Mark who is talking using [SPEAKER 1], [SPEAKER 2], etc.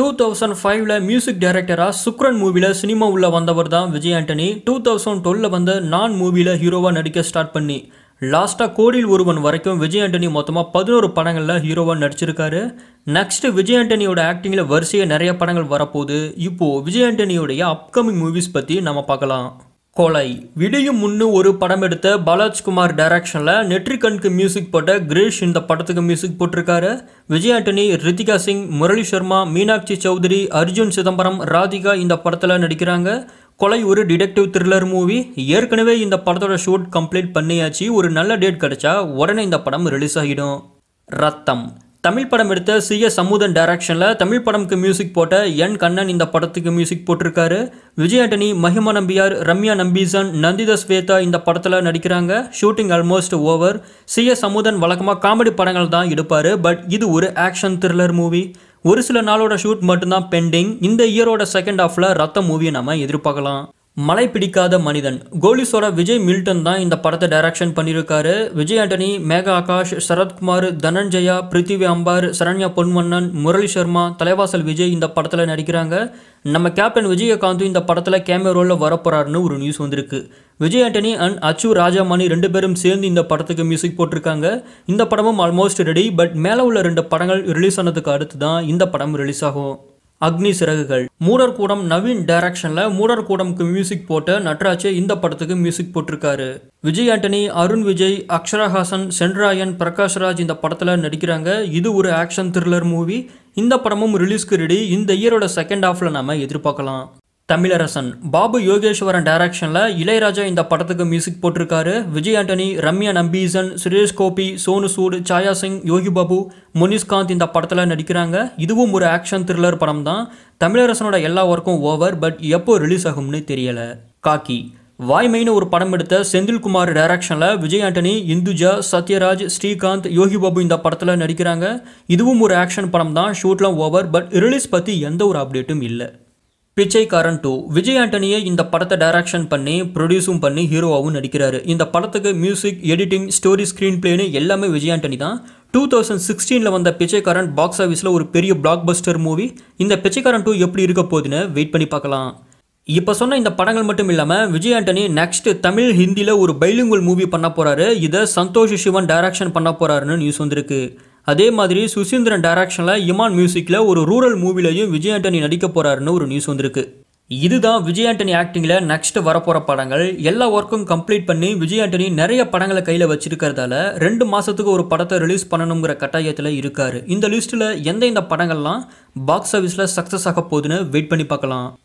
[SPEAKER 1] two thousand ஃபைவ்ல music டைரக்டராக சுக்ரன் மூவியில் சினிமா உள்ள வந்தவர் தான் விஜய் ஆண்டனி டூ தௌசண்ட் டுவெலில் வந்த நான் மூவியில் ஹீரோவாக நடிக்க ஸ்டார்ட் பண்ணி லாஸ்ட்டாக கோடியில் ஒருவன் வரைக்கும் விஜய் ஆண்டனி மொத்தமாக பதினோரு படங்களில் ஹீரோவாக நடிச்சிருக்காரு நெக்ஸ்ட் விஜய் ஆண்டனியோட ஆக்டிங்கில் வரிசையாக நிறைய படங்கள் வரப்போகுது இப்போது விஜய் ஆண்டனியோடைய அப்கமிங் மூவிஸ் பற்றி நம்ம பார்க்கலாம் கொலை விடியும் முன்னு ஒரு படம் எடுத்த பாலாஜ்குமார் டைரக்ஷனில் நெட்ரிகனுக்கு மியூசிக் போட்ட கிரீஷ் இந்த படத்துக்கு மியூசிக் போட்டிருக்காரு விஜய் ஆண்டனி ரித்திகா சிங் முரளி சர்மா மீனாட்சி சௌத்ரி அர்ஜுன் சிதம்பரம் ராதிகா இந்த படத்தில் நடிக்கிறாங்க கொலை ஒரு டிடெக்டிவ் த்ரில்லர் மூவி ஏற்கனவே இந்த படத்தோட ஷூட் கம்ப்ளீட் பண்ணியாச்சு ஒரு நல்ல டேட் கிடைச்சா உடனே இந்த படம் ரிலீஸ் ஆகிடும் ரத்தம் தமிழ் படம் எடுத்த சி எஸ் சமுதன் டைரக்ஷனில் தமிழ் படம்க்கு மியூசிக் போட்ட என் கண்ணன் இந்த படத்துக்கு மியூசிக் போட்டிருக்காரு விஜய் ஆண்டனி மஹிமா நம்பியார் ரம்யா நம்பீசன் நந்திதா ஸ்வேதா இந்த படத்தில் நடிக்கிறாங்க shooting almost over C S Samudhan வழக்கமாக காமெடி படங்கள் தான் எடுப்பார் பட் இது ஒரு ஆக்ஷன் த்ரில்லர் மூவி ஒரு சில நாளோட ஷூட் மட்டும்தான் பெண்டிங் இந்த இயரோட செகண்ட் ஹாஃபில் ரத்த மூவியை நம்ம எதிர்பார்க்கலாம் மழை பிடிக்காத மனிதன் கோலிஸோட விஜய் மில்டன் தான் இந்த படத்தை டைரக்ஷன் பண்ணியிருக்காரு விஜய் ஆண்டனி மேகா ஆகாஷ் சரத்குமார் தனஞ்சயா பிருத்திவி அம்பார் சரண்யா பொன்வண்ணன் முரளி சர்மா தலைவாசல் விஜய் இந்த படத்தில் நடிக்கிறாங்க நம்ம கேப்டன் விஜயகாந்தும் இந்த படத்தில் கேமியோ ரோலில் வரப்போறாருன்னு ஒரு நியூஸ் வந்திருக்கு விஜய் ஆண்டனி அண்ட் அச்சு ராஜாமணி ரெண்டு பேரும் சேர்ந்து இந்த படத்துக்கு மியூசிக் போட்டிருக்காங்க இந்த படமும் ஆல்மோஸ்ட் ரெடி பட் மேலே உள்ள ரெண்டு படங்கள் ரிலீஸ் ஆனதுக்கு அடுத்து தான் இந்த படம் ரிலீஸ் ஆகும் அக்னி சிறகுகள் மூடர் கூடம் நவீன் டைரக்ஷனில் மூடர் கூடம்க்கு மியூசிக் போட்ட நட்ராஜ் இந்த படத்துக்கு மியூசிக் போட்டிருக்காரு விஜய் ஆண்டனி அருண் விஜய் அக்ஷராஹாசன் சென்ராயன் பிரகாஷ்ராஜ் இந்த படத்தில் நடிக்கிறாங்க இது ஒரு ஆக்ஷன் த்ரில்லர் மூவி இந்த படமும் ரிலீஸ்க்கு ரெடி இந்த இயரோட செகண்ட் ஹாஃபில் நாம எதிர்பார்க்கலாம் தமிழரசன் பாபு யோகேஸ்வரன் டைரக்ஷனில் இளையராஜா இந்த படத்துக்கு மியூசிக் போட்டிருக்காரு விஜய் ஆண்டனி ரம்யா நம்பீசன் சுரேஷ் கோபி சோனு சூட் சாயா சிங் யோகி பாபு முனிஷ்காந்த் இந்த படத்தில் நடிக்கிறாங்க இதுவும் ஒரு ஆக்ஷன் த்ரில்லர் படம் தான் தமிழரசனோட எல்லா ஒர்க்கும் ஓவர் பட் எப்போ ரிலீஸ் ஆகும்னு தெரியல காக்கி வாய்மைன்னு ஒரு படம் எடுத்த செந்தில்குமார் டைரக்ஷனில் விஜய் ஆண்டனி இந்துஜா சத்யராஜ் ஸ்ரீகாந்த் யோகி பாபு இந்த படத்தில் நடிக்கிறாங்க இதுவும் ஒரு ஆக்ஷன் படம் தான் ஷூட்லாம் ஓவர் பட் ரிலீஸ் பற்றி எந்த ஒரு அப்டேட்டும் இல்லை பிச்சைக்காரன் டூ விஜய் ஆண்டனியை இந்த படத்தை டைரக்ஷன் பண்ணி ப்ரொடியூஸும் பண்ணி ஹீரோவாகவும் நடிக்கிறாரு இந்த படத்துக்கு மியூசிக் எடிட்டிங் ஸ்டோரி ஸ்க்ரீன் பிளேன்னு எல்லாமே விஜய் ஆண்டனி தான் டூ தௌசண்ட் சிக்ஸ்டீனில் வந்த பிச்சைக்காரன் பாக்ஸ் ஆஃபீஸில் ஒரு பெரிய பிளாக் பஸ்டர் மூவி இந்த பிச்சைக்காரன் டூ எப்படி இருக்க போகுதுன்னு வெயிட் பண்ணி பார்க்கலாம் இப்போ சொன்ன இந்த படங்கள் மட்டும் இல்லாமல் விஜய் ஆண்டனி நெக்ஸ்ட் தமிழ் ஹிந்தியில் ஒரு பைலிங்குவல் மூவி பண்ண போகிறாரு இதை சந்தோஷ் சிவன் டைரக்ஷன் பண்ண போகிறாருன்னு நியூஸ் வந்திருக்கு அதே மாதிரி சுசீந்திரன் டைரக்ஷனில் இமான் மியூசிக்கில் ஒரு ரூரல் மூவிலையும் விஜய் ஆண்டனி நடிக்க போகிறாருன்னு ஒரு நியூஸ் வந்திருக்கு இதுதான் விஜய் ஆண்டனி ஆக்டிங்கில் நெக்ஸ்ட் வரப்போகிற படங்கள் எல்லா ஒர்க்கும் கம்ப்ளீட் பண்ணி விஜய் ஆண்டனி நிறைய படங்களை கையில் வச்சிருக்கிறதால ரெண்டு மாதத்துக்கு ஒரு படத்தை ரிலீஸ் பண்ணணுங்கிற கட்டாயத்தில் இருக்காரு இந்த லிஸ்ட்டில் எந்த இந்த படங்கள்லாம் பாக்ஸ் ஆஃபீஸில் சக்ஸஸ் ஆக போகுதுன்னு வெயிட் பண்ணி பார்க்கலாம்